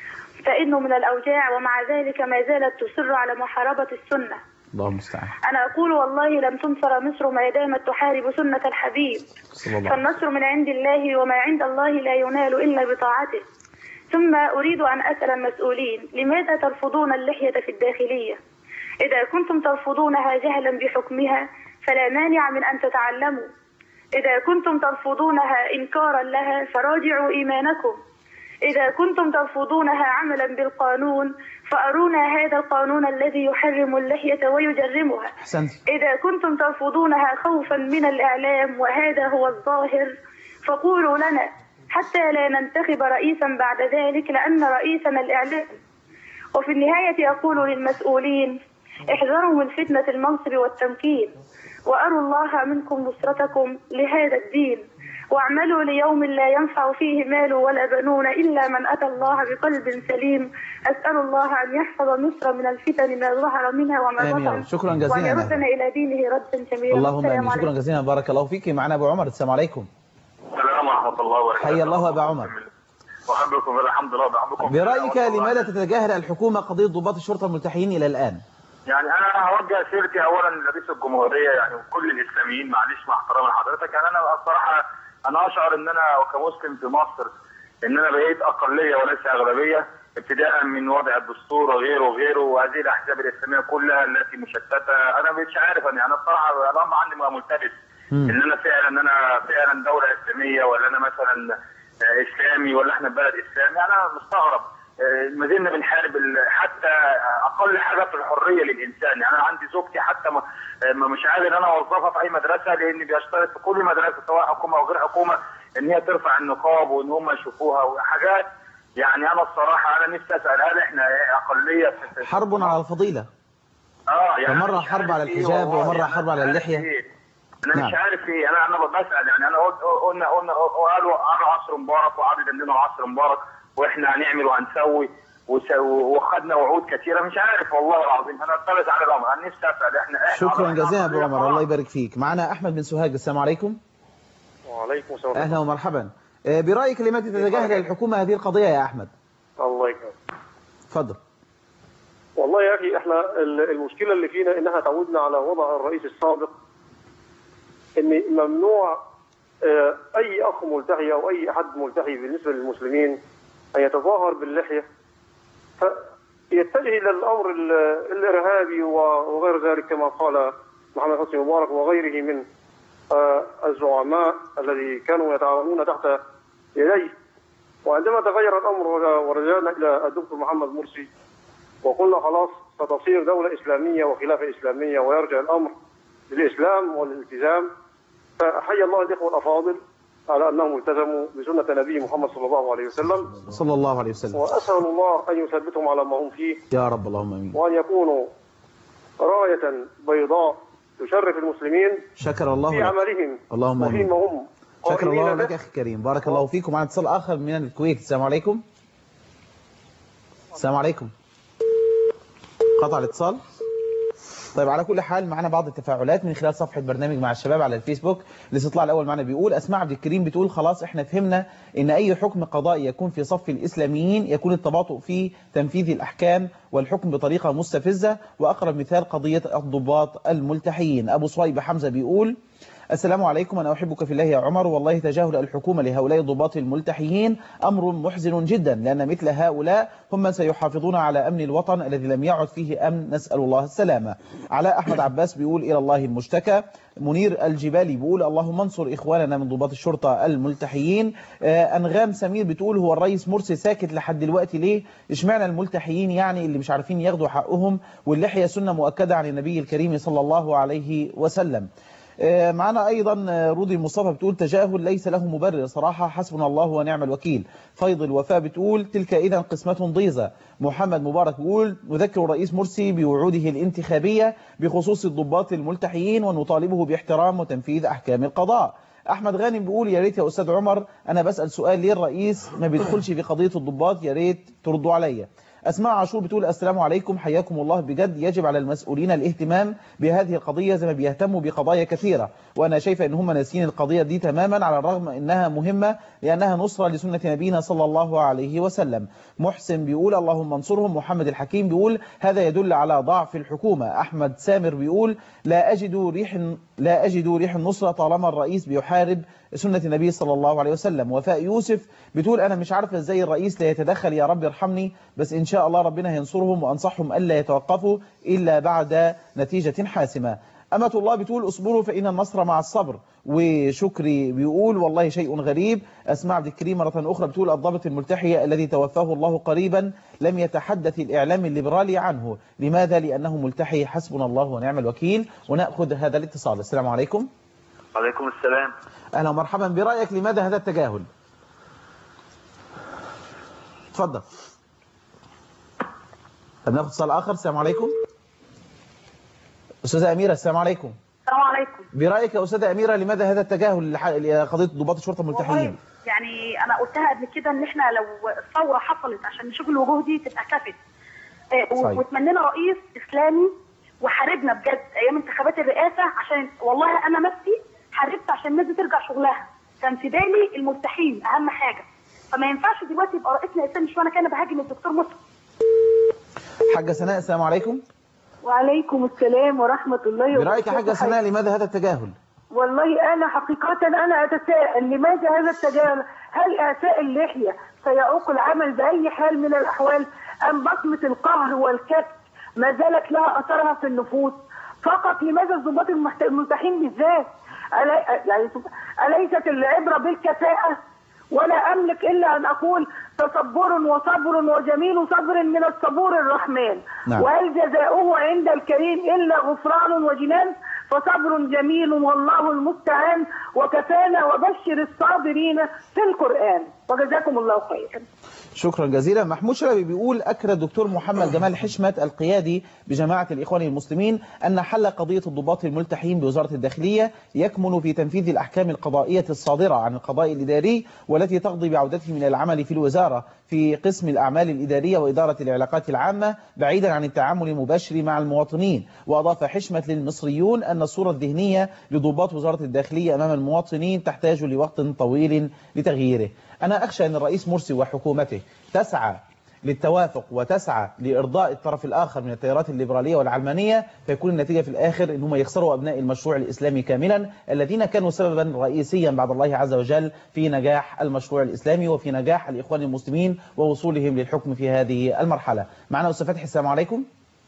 فإنه من الأوجاع ومع ذلك ما زالت تصر على محاربة السنة الله المستعان أنا أقول والله لن تنصر مصر ما دامت تحارب سنة الحبيب صلى الله عليه وسلم فالنصر من عند الله وما عند الله لا ينال إلا بطاعته ثم أريد أن أسأل المسؤولين لماذا ترفضون اللحية في الداخلية إذا كنتم ترفضونها جهلا بحكمها فلا مانع من أن تتعلموا إذا كنتم ترفضونها إنكارا لها فراجعوا إيمانكم إذا كنتم ترفضونها عملا بالقانون فأرونا هذا القانون الذي يحرم اللحية ويجرمها احسنت إذا كنتم ترفضونها خوفا من الإعلام وهذا هو الظاهر فقولوا لنا حتى لا ننتخب رئيسا بعد ذلك لأن رئيسنا الإعلام وفي النهاية أقول للمسؤولين احذروا من فتنة المنصب والتمكين وأروا الله منكم نصرتكم لهذا الدين واعملوا ليوم لا ينفع فيه مال ولا بنون إلا من أتى الله بقلب سليم أسأل الله أن يحفظ مصر من الفتن ما ظهر منها وما آمين يا بطن رب. شكرا جزيلا وأن يا يردنا نهلة. إلى دينه ردا جميلا اللهم السلام امين شكرا عليكم. جزيلا بارك الله فيك معنا ابو عمر السلام عليكم السلام ورحمة الله وبركاته حيا الله أبا عمر. وحبكم الحمد لله وبحبكم برايك لماذا تتجاهل الحكومه قضيه ضباط الشرطه الملتحين الى الان يعني انا هوجه سيرتي اولا لرئيس الجمهوريه يعني وكل الاسلاميين معلش مع احترامي لحضرتك يعني انا الصراحه انا اشعر ان انا كمسلم في مصر ان انا بقيت اقليه وليس اغلبيه ابتداء من وضع الدستور وغيره وغيره وهذه الاحزاب الاسلاميه كلها التي مشتته انا مش عارف يعني انا الصراحه الامر عندي بقى ملتبس ان انا فعلا ان انا فعلا دوله اسلاميه ولا انا مثلا آه، اسلامي ولا احنا بلد اسلامي انا مستغرب آه، ما زلنا بنحارب ال- حتى اقل حاجه في الحريه للانسان يعني انا عندي زوجتي حتى ما آه، ما مش قادر ان انا اوظفها في اي مدرسه لان بيشترط في كل مدرسه سواء حكومه او غير حكومه ان هي ترفع النقاب وان هم يشوفوها وحاجات يعني انا الصراحه انا نفسي اسال هل احنا اقليه في- في حرب على الفضيله اه يعني فمرة أنا مش حرب عارف على إيه الحجاب والله، ومرة يعني حرب أنا على مش عارف اللحية. إيه. انا نعم. مش عارف ايه انا انا بسال يعني انا قلت قلنا قلنا قالوا قالوا عصر مبارك وقعدوا يدندنوا عصر مبارك واحنا هنعمل وهنسوي وس- وخدنا وعود كثيره مش عارف والله العظيم انا اعترض على الامر انا نفسي اسال احنا إحنا شكرا على- جزيلا ابو عمر خلاص. الله يبارك فيك معنا احمد بن سوهاج السلام عليكم وعليكم السلام اهلا ومرحبا آه، برايك لماذا تتجاهل الحكومه هذه القضيه يا احمد الله يكرمك تفضل والله يا اخي احنا ال- المشكله اللي فينا ان احنا تعودنا على وضع الرئيس السابق ان ممنوع آه، اي اخ ملتحي او اي احد ملتحي بالنسبه للمسلمين ان يتظاهر باللحيه فيتجه الى الامر ال- الارهابي و- وغير ذلك كما قال محمد حسني مبارك وغيره من آه، الزعماء الذي كانوا يتعاونون تحت يديه وعندما تغير الامر ورجعنا الى الدكتور محمد مرسي وقلنا خلاص ستصير دولة إسلامية وخلافة إسلامية ويرجع الأمر للإسلام والالتزام فحي الله الإخوة الأفاضل على أنهم التزموا بسنة نبي محمد صلى الله عليه وسلم صلى الله عليه وسلم وأسأل الله أن يثبتهم على ما هم فيه يا رب اللهم امين وأن يكونوا راية بيضاء تشرف المسلمين شكر الله في لك عملهم اللهم امين وفيما هم شكر الله قائمين لك به. اخي الكريم بارك الله فيك ومعنا اتصال اخر من الكويت السلام عليكم السلام عليكم قطع الاتصال طيب على كل حال معنا بعض التفاعلات من خلال صفحة برنامج مع الشباب على الفيسبوك الاستطلاع الأول معنا بيقول أسماء عبد الكريم بتقول خلاص احنا فهمنا إن أي حكم قضائي يكون في صف الإسلاميين يكون التباطؤ في تنفيذ الأحكام والحكم بطريقة مستفزة وأقرب مثال قضية الضباط الملتحيين أبو صويب حمزة بيقول السلام عليكم أنا أحبك في الله يا عمر والله تجاهل الحكومة لهؤلاء الضباط الملتحيين أمر محزن جدا لأن مثل هؤلاء هم من سيحافظون على أمن الوطن الذي لم يعد فيه أمن نسأل الله السلامة علاء أحمد عباس بيقول إلى الله المشتكى منير الجبالي بيقول اللهم انصر إخواننا من ضباط الشرطة الملتحيين آه، أنغام سمير بتقول هو الرئيس مرسي ساكت لحد دلوقتي ليه اشمعنى الملتحيين يعني اللي مش عارفين ياخدوا حقهم واللحية سنة مؤكدة عن النبي الكريم صلى الله عليه وسلم آه، معنا أيضا آه، رودي مصطفى بتقول تجاهل ليس له مبرر صراحة حسبنا الله ونعم الوكيل فيض الوفاء بتقول تلك إذا قسمة ضيزة محمد مبارك بيقول نذكر الرئيس مرسي بوعوده الانتخابية بخصوص الضباط الملتحيين ونطالبه باحترام وتنفيذ أحكام القضاء احمد غانم بيقول يا ريت يا استاذ عمر انا بسال سؤال ليه الرئيس ما بيدخلش في قضيه الضباط يا ريت تردوا عليا اسماء عاشور بتقول السلام عليكم حياكم الله بجد يجب على المسؤولين الاهتمام بهذه القضيه زي ما بيهتموا بقضايا كثيره وانا شايفه ان هم ناسين القضيه دي تماما على الرغم انها مهمه لانها نصره لسنه نبينا صلى الله عليه وسلم محسن بيقول اللهم انصرهم محمد الحكيم بيقول هذا يدل على ضعف الحكومه احمد سامر بيقول لا اجد ريح لا اجد ريح النصره طالما الرئيس بيحارب سنة النبي صلى الله عليه وسلم وفاء يوسف بتقول أنا مش عارفة إزاي الرئيس لا يتدخل يا رب ارحمني بس إن شاء الله ربنا هينصرهم وأنصحهم ألا يتوقفوا إلا بعد نتيجة حاسمة أمة الله بتقول اصبروا فإن النصر مع الصبر وشكري بيقول والله شيء غريب أسمع عبد الكريم مرة أخرى بتقول الضابط الملتحي الذي توفاه الله قريبا لم يتحدث الإعلام الليبرالي عنه لماذا؟ لأنه ملتحي حسبنا الله ونعم الوكيل ونأخذ هذا الاتصال السلام عليكم وعليكم السلام أهلا ومرحبا برأيك لماذا هذا التجاهل تفضل طب ناخد اتصال آخر السلام عليكم أستاذة أميرة السلام عليكم السلام عليكم برأيك يا أستاذة أميرة لماذا هذا التجاهل لح- لقضية ضباط الشرطة الملتحيين يعني انا قلتها قبل كده ان احنا لو الثوره حصلت عشان نشوف الوجوه دي تبقى كافت آه، و- صحيح. وتمنينا رئيس اسلامي وحاربنا بجد ايام انتخابات الرئاسه عشان والله انا نفسي حاربت عشان الناس دي ترجع شغلها كان في بالي المرتاحين اهم حاجه فما ينفعش دلوقتي يبقى رئيسنا اسلامي شو انا كان بهاجم الدكتور مصطفى حاجة سناء السلام عليكم وعليكم السلام ورحمة الله برأيك يا حاجة سناء لماذا هذا التجاهل والله أنا حقيقة أنا أتساءل لماذا هذا التجاهل هل إعفاء اللحية سيعوق العمل بأي حال من الأحوال أم بصمة القهر والكبت ما زالت لها أثرها في النفوس فقط لماذا الضباط المحت- الملتحين بالذات ألا- يعني أليست العبرة بالكفاءة ولا أملك إلا أن أقول تصبر وصبر وجميل صبر من الصبور الرحمن نعم. وهل جزاؤه عند الكريم إلا غفران وجنان فصبر جميل والله المستعان وكفانا وبشر الصابرين في القرآن وجزاكم الله خيرا شكرا جزيلا محمود شلبي بيقول أكد الدكتور محمد جمال حشمت القيادي بجماعة الإخوان المسلمين أن حل قضية الضباط الملتحين بوزارة الداخلية يكمن في تنفيذ الأحكام القضائية الصادرة عن القضاء الإداري والتي تقضي بعودته من العمل في الوزارة في قسم الأعمال الإدارية وإدارة العلاقات العامة بعيدا عن التعامل المباشر مع المواطنين وأضاف حشمت للمصريون أن الصورة الذهنية لضباط وزارة الداخلية أمام المواطنين تحتاج لوقت طويل لتغييره أنا أخشى أن الرئيس مرسي وحكومته تسعى للتوافق وتسعى لإرضاء الطرف الآخر من التيارات الليبرالية والعلمانية فيكون النتيجة في الآخر أن هم يخسروا أبناء المشروع الإسلامي كاملا الذين كانوا سببا رئيسيا بعد الله عز وجل في نجاح المشروع الإسلامي وفي نجاح الإخوان المسلمين ووصولهم للحكم في هذه المرحلة معنا أستاذ فتحي السلام عليكم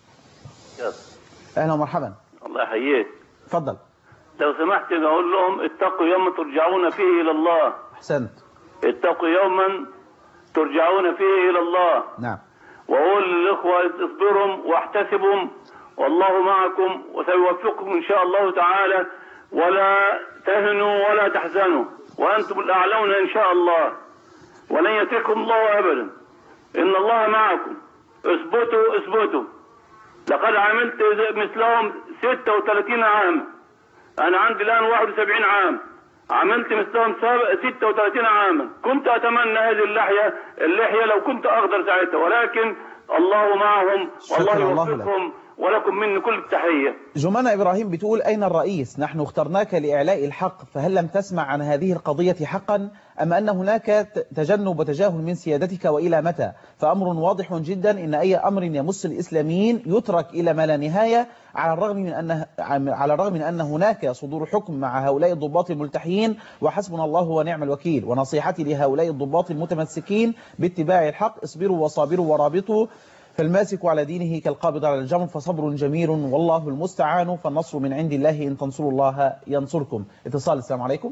أهلا ومرحبا الله يحييك تفضل لو سمحت اقول لهم اتقوا يوما ترجعون فيه الى الله أحسنت اتقوا يوما ترجعون فيه الى الله نعم واقول للاخوه اصبروا واحتسبوا والله معكم وسيوفقكم ان شاء الله تعالى ولا تهنوا ولا تحزنوا وانتم الاعلون ان شاء الله ولن يترككم الله ابدا ان الله معكم اثبتوا اثبتوا لقد عملت مثلهم 36 عاما انا عندي الان 71 عام عملت مثلهم ساب- 36 عاما كنت اتمنى هذه اللحيه اللحيه لو كنت اقدر ساعتها ولكن الله معهم والله شكر الله لك. يوفقهم ولكم مني كل التحية جمانة إبراهيم بتقول أين الرئيس نحن اخترناك لإعلاء الحق فهل لم تسمع عن هذه القضية حقا أم أن هناك ت- تجنب وتجاهل من سيادتك وإلى متى فأمر واضح جدا إن أي أمر يمس الإسلاميين يترك إلى ما لا نهاية على الرغم من أن على الرغم من أن هناك صدور حكم مع هؤلاء الضباط الملتحيين وحسبنا الله ونعم الوكيل ونصيحتي لهؤلاء الضباط المتمسكين باتباع الحق اصبروا وصابروا ورابطوا فالماسك على دينه كالقابض على الجمر فصبر جميل والله المستعان فالنصر من عند الله إن تنصروا الله ينصركم اتصال السلام عليكم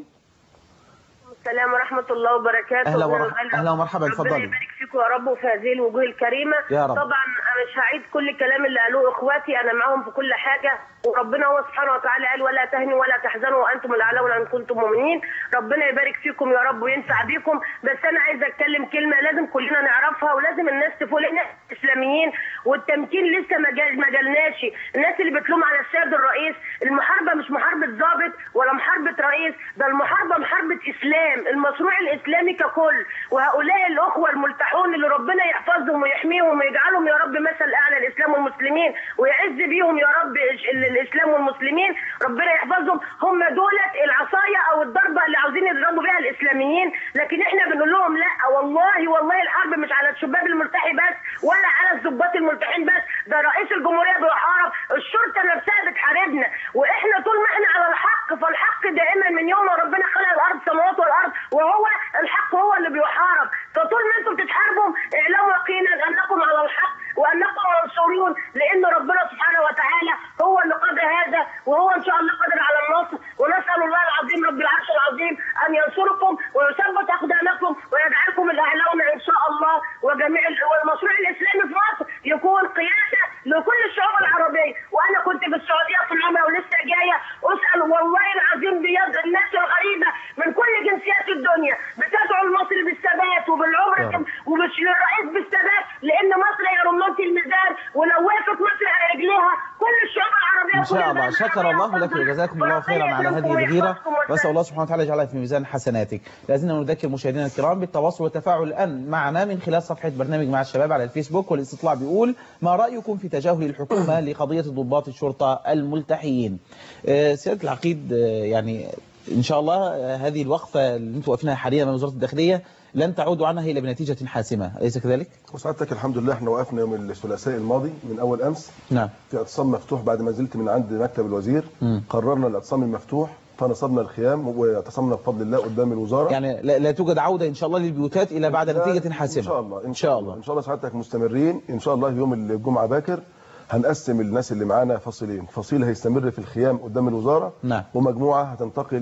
السلام ورحمة الله وبركاته أهلا ورح- أهلا ومرحبا، ربنا اتفضلي. يبارك فيكم يا رب وفي هذه الوجوه الكريمة يا رب. طبعا أنا مش هعيد كل الكلام اللي قالوه إخواتي أنا معاهم في كل حاجة وربنا هو سبحانه وتعالى قال ولا تهنوا ولا تحزنوا وأنتم الأعلون إن كنتم مؤمنين ربنا يبارك فيكم يا رب وينفع بيكم بس أنا عايزة أتكلم كلمة لازم كلنا نعرفها ولازم الناس تفوق لأن إحنا إسلاميين والتمكين لسه ما جا- ما جالناش الناس اللي بتلوم على السيد الرئيس المحاربة مش محاربة ضابط ولا محاربة رئيس ده المحاربة محاربة إسلام المشروع الإسلامي ككل وهؤلاء الأخوة الملتحون اللي ربنا يحفظهم ويحميهم ويجعلهم يا رب مثل أعلى الإسلام والمسلمين ويعز بيهم يا رب ال- الإسلام والمسلمين ربنا يحفظهم هم دولت العصاية أو الضربة اللي عاوزين يضربوا بيها الإسلاميين لكن إحنا بنقول لهم لا والله والله الحرب مش على الشباب الملتحي بس ولا على الضباط الملتحين بس ده رئيس الجمهورية بيحارب الشرطة نفسها بتحاربنا وإحنا طول ما إحنا على الحق فالحق دائما من يوم ما ربنا خلق الأرض السماوات والأرض وهو الحق هو اللي بيحارب فطول ما أنتم بتتحاربوا اعلموا يقينا أنكم على الحق وأنكم منصورون لأن ربنا سبحانه وتعالى هو اللي قضى هذا وهو إن شاء الله قادر على النصر ونسأل الله العظيم رب العرش العظيم أن ينصركم ويثبت أقدامكم ويجعلكم الأعلون إن شاء الله وجميع والمشروع الإسلامي في مصر يكون قيادة لكل الشعوب العربية وأنا كنت في السعودية في العمرة ولسه جاية أسأل والله العظيم بيد الناس الغريبة من كل جنسيات الدنيا بتدعو المصري بالثبات وبالعمرة وبالرئيس بالثبات لأن مصر هي رمانة الميزان ولو وقفت مصر على رجليها كل الشعوب العربية إن شاء كل الله الناس شكر الله لك وجزاكم الله خيرا على هذه الغيرة وأسأل الله سبحانه وتعالى يجعلها في ميزان حسناتك لازلنا نذكر مشاهدينا الكرام بالتواصل والتفاعل الآن معنا من خلال صفحة برنامج مع الشباب على الفيسبوك والاستطلاع بيقول ما رأيكم في تجاهل الحكومة لقضية ضباط الشرطة الملتحيين آه، سيادة العقيد آه، يعني إن شاء الله آه، هذه الوقفة اللي انتم واقفينها حاليا من وزارة الداخلية لن تعودوا عنها إلا بنتيجة حاسمة أليس كذلك؟ وسعادتك الحمد لله احنا وقفنا يوم الثلاثاء الماضي من اول امس نعم في اعتصام مفتوح بعد ما نزلت من عند مكتب الوزير مم. قررنا الاعتصام المفتوح فنصبنا الخيام واعتصمنا بفضل الله قدام الوزاره يعني لا, لا توجد عودة إن شاء الله للبيوتات إلا بعد لا، نتيجة حاسمة ان شاء الله ان شاء الله ان شاء الله سعادتك مستمرين ان شاء الله يوم الجمعه باكر هنقسم الناس اللي معانا فصيلين فصيل هيستمر في الخيام قدام الوزاره نعم ومجموعه هتنتقل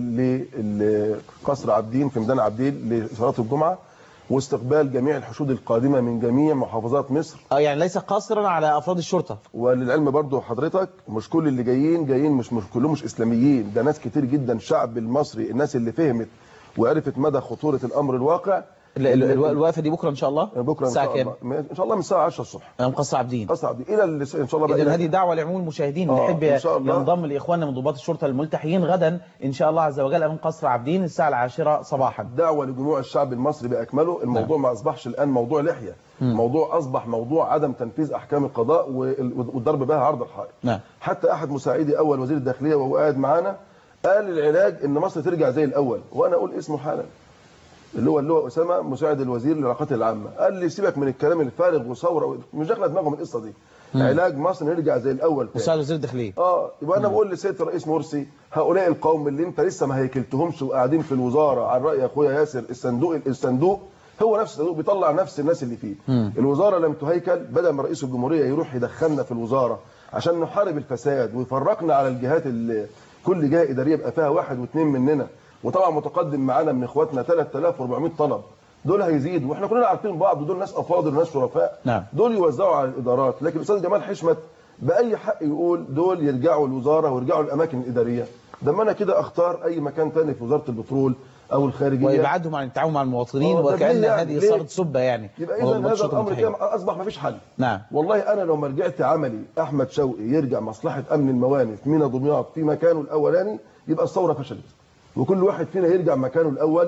لقصر عابدين في ميدان عابدين لصلاه الجمعه واستقبال جميع الحشود القادمه من جميع محافظات مصر اه يعني ليس قاصرا على افراد الشرطه وللعلم برضو حضرتك مش كل اللي جايين جايين مش مش كلهم مش اسلاميين ده ناس كتير جدا الشعب المصري الناس اللي فهمت وعرفت مدى خطوره الامر الواقع ال- ال- الو- الوقفه دي بكره ان شاء الله بكره ان الساعه شاء كام الله ان شاء الله من الساعه 10 الصبح انا مقصر عابدين قصر عابدين الى ال- ان شاء الله بقى اذا إلى- هذه دعوه لعموم المشاهدين اللي آه، يحب إن شاء الله. ينضم لاخواننا من ضباط الشرطه الملتحيين غدا ان شاء الله عز وجل امام قصر عابدين الساعه العاشرة صباحا دعوه لجموع الشعب المصري باكمله الموضوع ما اصبحش الان موضوع لحيه مم. الموضوع اصبح موضوع عدم تنفيذ احكام القضاء وال- والضرب بها عرض الحائط نعم حتى احد مساعدي اول وزير الداخليه وهو قاعد معانا قال العلاج ان مصر ترجع زي الاول وانا اقول اسمه حالا اللي هو اللي هو اسامه مساعد الوزير للعلاقات العامه قال لي سيبك من الكلام الفارغ وثوره مش داخله دماغهم القصه دي مم. علاج مصر نرجع زي الاول تاني. مساعد وزير الداخليه اه يبقى انا بقول لسياده الرئيس مرسي هؤلاء القوم اللي انت لسه ما هيكلتهمش وقاعدين في الوزاره على راي اخويا ياسر الصندوق الصندوق هو نفس الصندوق بيطلع نفس الناس اللي فيه مم. الوزاره لم تهيكل بدل ما رئيس الجمهوريه يروح يدخلنا في الوزاره عشان نحارب الفساد ويفرقنا على الجهات اللي كل جهه اداريه يبقى فيها واحد واثنين مننا وطبعا متقدم معانا من اخواتنا 3400 طلب دول هيزيدوا واحنا كلنا عارفين بعض ودول ناس افاضل وناس شرفاء نعم دول يوزعوا على الادارات لكن الاستاذ جمال حشمت باي حق يقول دول يرجعوا الوزاره ويرجعوا الاماكن الاداريه ده ما انا كده اختار اي مكان تاني في وزاره البترول او الخارجيه ويبعدهم عن التعاون مع المواطنين آه، طب وكان ليه يعني؟ هذه ليه؟ صارت سبه يعني يبقى اذا وضباط هذا الشرطة الامر الملتحيين. كده اصبح ما فيش حل نعم والله انا لو ما رجعت عملي احمد شوقي يرجع مصلحه امن الموانئ في مينا دمياط في مكانه الاولاني يبقى الثوره فشلت وكل واحد فينا يرجع مكانه الاول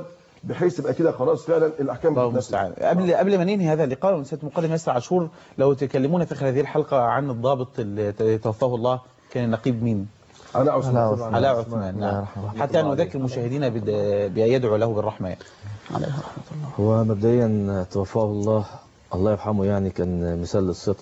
بحيث يبقى كده خلاص فعلا الاحكام الله بتتنفذ. المستعان قبل قبل ما ننهي هذا اللقاء سياده المقدم ياسر عاشور لو تكلمونا في خلال هذه الحلقه عن الضابط اللي توفاه الله كان النقيب مين؟ علاء عثمان علاء طبعاً. علاء عثمان نعم حتى ان نذكر مشاهدينا بد- بأن يدعو له بالرحمه يعني. عليه رحمة الله هو مبدئيا توفاه الله الله يرحمه يعني كان مثال للصدق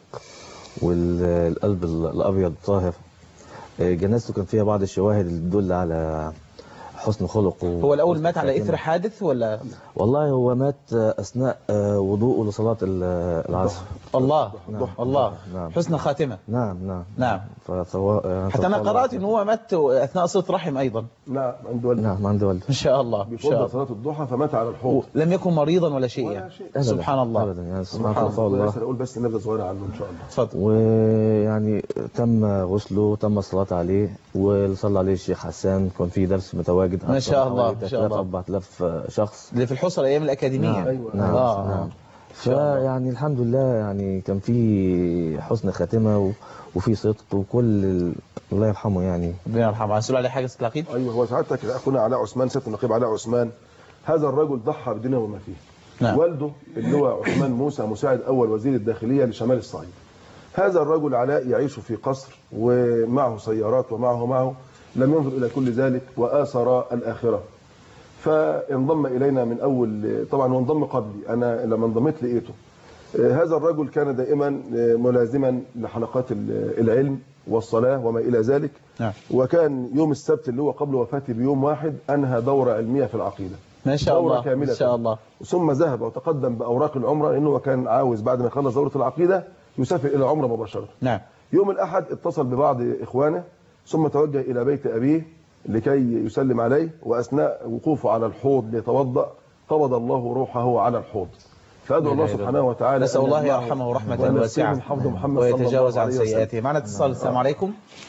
والقلب الابيض الطاهر جنازته كان فيها بعض الشواهد اللي تدل على حسن خلقه هو الاول وحسن مات على خاتمة. اثر حادث ولا والله هو مات اثناء وضوءه لصلاه العصر الله نعم. الله نعم. حسن خاتمه نعم نعم نعم فطوا... حتى انا قرات ان هو مات اثناء صله رحم ايضا لا عند والده نعم عند والده ان شاء الله ان شاء بيتوضا الله صلاه الضحى فمات على الحوض لم يكن مريضا ولا شيء ولا يعني. شيء. أبداً. سبحان الله ابدا يعني سبحان سبحان الله الله الله اقول بس نبذه صغيره عنه ان شاء الله اتفضل ويعني تم غسله تم الصلاة عليه وصلى عليه الشيخ حسان كان في درس متواجد ما شاء الله، حوالي ما شاء الله. 4000 شخص اللي في الحصر ايام الاكاديميه نعم أيوة. نعم, آه. نعم. شاء الله. فيعني الحمد لله يعني كان في حسن خاتمة و- وفي صدق وكل ال... الله يرحمه يعني ربنا يرحمه هنسأل عليه حاجه ست لقيط ايوه هو سعادتك اخونا علاء عثمان سياده النقيب علاء عثمان هذا الرجل ضحى بدنيا وما فيه نعم. والده اللي هو عثمان موسى مساعد اول وزير الداخليه لشمال الصعيد هذا الرجل علاء يعيش في قصر ومعه سيارات ومعه معه لم ينظر الى كل ذلك واثر الاخره فانضم الينا من اول طبعا هو انضم قبلي انا لما انضميت لقيته آه، هذا الرجل كان دائما آه، ملازما لحلقات ال- العلم والصلاه وما الى ذلك نعم. وكان يوم السبت اللي هو قبل وفاته بيوم واحد انهى دوره علميه في العقيده ما شاء دورة الله كاملة. ما شاء الله ثم ذهب وتقدم باوراق العمره لانه كان عاوز بعد ما يخلص دوره العقيده يسافر الى العمره مباشره نعم يوم الأحد اتصل ببعض إخوانه ثم توجه إلى بيت أبيه لكي يسلم عليه وأثناء وقوفه على الحوض ليتوضأ قبض الله روحه على الحوض فأدعو الله سبحانه وتعالى نسأل أن الله يجمعه يرحمه رحمة وأن واسعة يسير من حفظ محمد صلى الله ويتجاوز عن عليه وسلم. سيئاته معنا اتصال السلام عليكم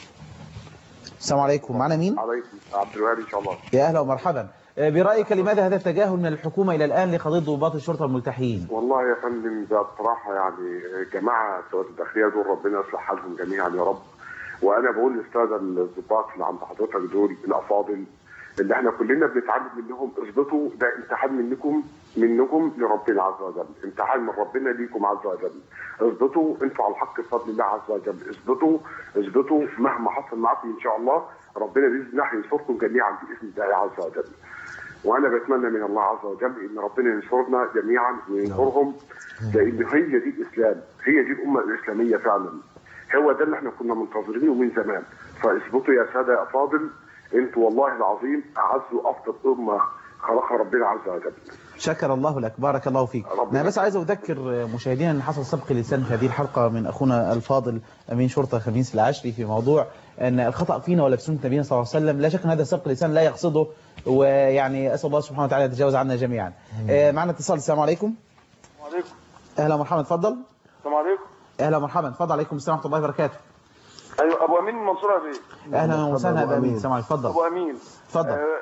السلام عليكم معنا مين عليكم عبد الوهاب ان شاء الله يا أهلا ومرحبا آه، برأيك لماذا هذا التجاهل من الحكومة إلى الآن لقضية ضباط الشرطة الملتحيين والله يا فندم ده بصراحه يعني جماعه سواء الداخليه دول ربنا يصلح حالهم جميعا يا رب وانا بقول للساده الضباط اللي عند حضرتك دول الافاضل اللي احنا كلنا بنتعلم منهم اثبتوا ده امتحان منكم منكم لربنا عز وجل امتحان من ربنا ليكم عز وجل اثبتوا انتوا على الحق بفضل الله عز وجل اثبتوا اثبتوا مهما حصل معكم ان شاء الله ربنا باذن الله هينصركم جميعا باذن الله عز وجل وانا بتمنى من الله عز وجل ان ربنا ينصرنا جميعا وينصرهم لان هي دي الاسلام هي دي الامه الاسلاميه فعلا هو ده اللي احنا كنا منتظرينه من زمان فاثبتوا يا ساده يا فاضل انتوا والله العظيم اعز وافضل امه خلقها ربنا عز وجل شكر الله لك بارك الله فيك ربنا أنا بس عايز أذكر مشاهدينا أن حصل سبق لسان في هذه الحلقة من أخونا الفاضل أمين شرطة خميس العشري في موضوع أن الخطأ فينا ولا في سنة نبينا صلى الله عليه وسلم لا شك أن هذا سبق لسان لا يقصده ويعني أسأل الله سبحانه وتعالى يتجاوز عنا جميعا آه، معنا اتصال السلام عليكم وعليكم أهلا ومرحبا تفضل السلام عليكم أهلا ومرحبا تفضل عليكم السلام ورحمة الله وبركاته ايوه ابو امين من المنصوره يا بيه أهلا وسهلا أبو أبا أمين أمين. السلام عليكم تفضل ابو امين تفضل آه،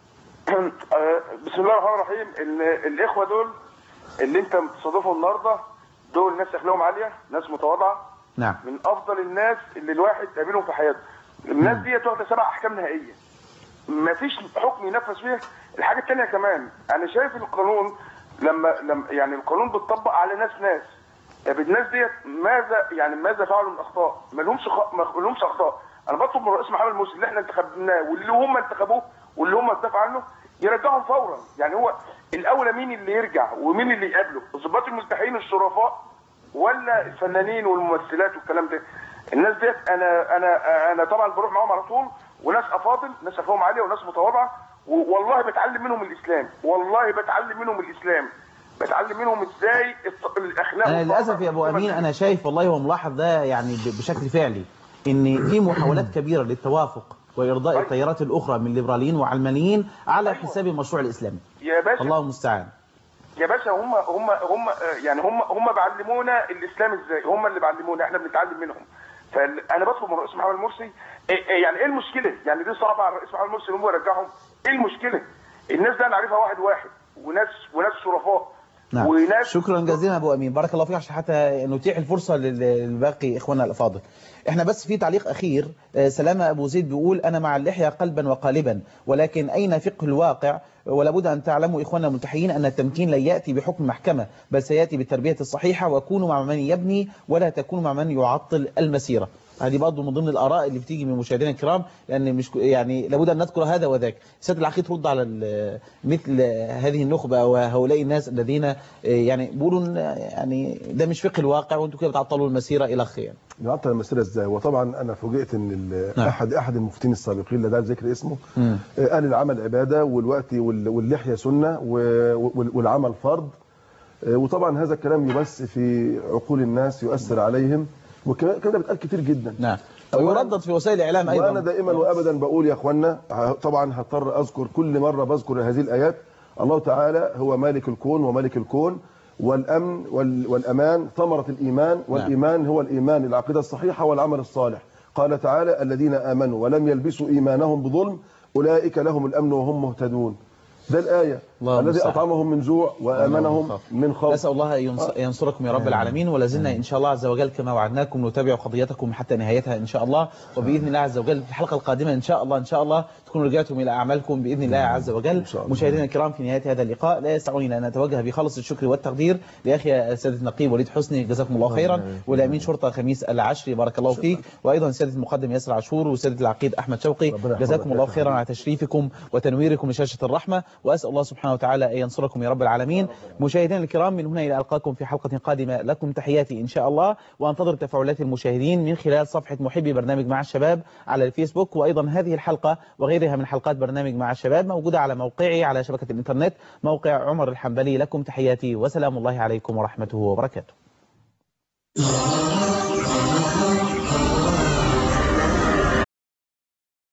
آه، بسم الله الرحمن الرحيم ال- الاخوه دول اللي انت مستضيفهم النهارده دول ناس اخلاقهم عاليه ناس متواضعه نعم من افضل الناس اللي الواحد قابلهم في حياته الناس دي واخده سبع احكام نهائيه ما فيش حكم ينفذ فيها الحاجه الثانيه كمان انا شايف القانون لما لما يعني القانون بيتطبق على ناس ناس طب الناس ديت ماذا يعني ماذا فعلوا من اخطاء ما لهمش خ... ما لهمش اخطاء انا بطلب من الرئيس محمد مرسي اللي احنا انتخبناه واللي هم انتخبوه واللي هم اتفقوا عنه يرجعهم فورا يعني هو الاولى مين اللي يرجع ومين اللي يقابله الضباط الملتحين الشرفاء ولا الفنانين والممثلات والكلام ده الناس ديت انا انا انا طبعا بروح معاهم على طول وناس افاضل ناس افهم عاليه وناس متواضعه والله بتعلم منهم الاسلام والله بتعلم منهم الاسلام بتعلم منهم ازاي الط- الاخلاق أنا للأسف يا أبو أمين أنا شايف والله وملاحظ ده يعني ب- بشكل فعلي إن في محاولات كبيرة للتوافق وإرضاء التيارات الأخرى من ليبراليين وعلمانيين على حساب المشروع الإسلامي يا باشا الله المستعان يا باشا هم هم هم آه، يعني هم هم بيعلمونا الاسلام ازاي هم اللي بيعلمونا احنا بنتعلم منهم فانا بطلب من الرئيس محمد مرسي إيه- إيه يعني ايه المشكله يعني دي صعبه على الرئيس محمد مرسي ان هو يرجعهم ايه المشكله الناس دي انا عارفها واحد واحد وناس وناس شرفاء نعم وناس شكرا جزيلا ابو امين بارك الله فيك عشان حتى نتيح الفرصه لل- للباقي اخواننا الافاضل احنا بس في تعليق اخير آه، سلامه ابو زيد بيقول انا مع اللحيه قلبا وقالبا ولكن اين فقه الواقع ولا بد ان تعلموا اخواننا الملتحيين ان التمكين لا ياتي بحكم محكمه بل سياتي بالتربيه الصحيحه وكونوا مع من يبني ولا تكونوا مع من يعطل المسيره هذه برضه من ضمن الاراء اللي بتيجي من مشاهدينا الكرام لان مش يعني لابد ان نذكر هذا وذاك سياده العقيد ترد على ال- مثل هذه النخبه وهؤلاء الناس الذين آه، يعني بيقولوا إن يعني ده مش فقه الواقع وانتم كده بتعطلوا المسيره الى اخره يعني. نعطل المسيره ازاي وطبعا انا فوجئت ان ال- نعم. احد احد المفتين السابقين لا داعي ذكر اسمه مم. آه، قال العمل عباده والوقت وال- واللحيه سنه و- وال- والعمل فرض آه، وطبعا هذا الكلام يبث في عقول الناس يؤثر عليهم والكلام الكلام ده بيتقال كتير جدا نعم ويردد في وسائل الاعلام ايضا وانا دائما وابدا بقول يا اخوانا ه- طبعا هضطر اذكر كل مره بذكر هذه الايات الله تعالى هو مالك الكون وملك الكون والامن وال- والامان ثمره الايمان والايمان هو الايمان العقيده الصحيحه والعمل الصالح قال تعالى الذين امنوا ولم يلبسوا ايمانهم بظلم اولئك لهم الامن وهم مهتدون ده الايه الله الذي المستعان. اطعمهم من جوع وامنهم من خوف نسأل الله أن ينص- ينصركم يا رب العالمين ولا زلنا إن شاء الله عز وجل كما وعدناكم نتابع قضيتكم حتى نهايتها إن شاء الله وبإذن الله عز وجل في الحلقة القادمة إن شاء الله إن شاء الله تكونوا رجعتم إلى أعمالكم بإذن الله عز وجل مشاهدينا الكرام في نهاية هذا اللقاء لا يسعني أن أتوجه بخالص الشكر والتقدير لأخي سيادة النقيب وليد حسني جزاكم الله خيرا ولأمين شرطة خميس العشري بارك الله فيك وأيضا سيادة المقدم ياسر عاشور وسيادة العقيد أحمد شوقي جزاكم الله خيرا على تشريفكم وتنويركم لشاشة الرحمة وأسأل الله سبحانه وتعالى أن ينصركم يا رب العالمين مشاهدينا الكرام من هنا إلى ألقاكم في حلقة قادمة لكم تحياتي إن شاء الله وأنتظر تفاعلات المشاهدين من خلال صفحة محبي برنامج مع الشباب على الفيسبوك وأيضا هذه الحلقة وغيرها من حلقات برنامج مع الشباب موجودة على موقعي على شبكة الإنترنت موقع عمر الحنبلي لكم تحياتي وسلام الله عليكم ورحمته وبركاته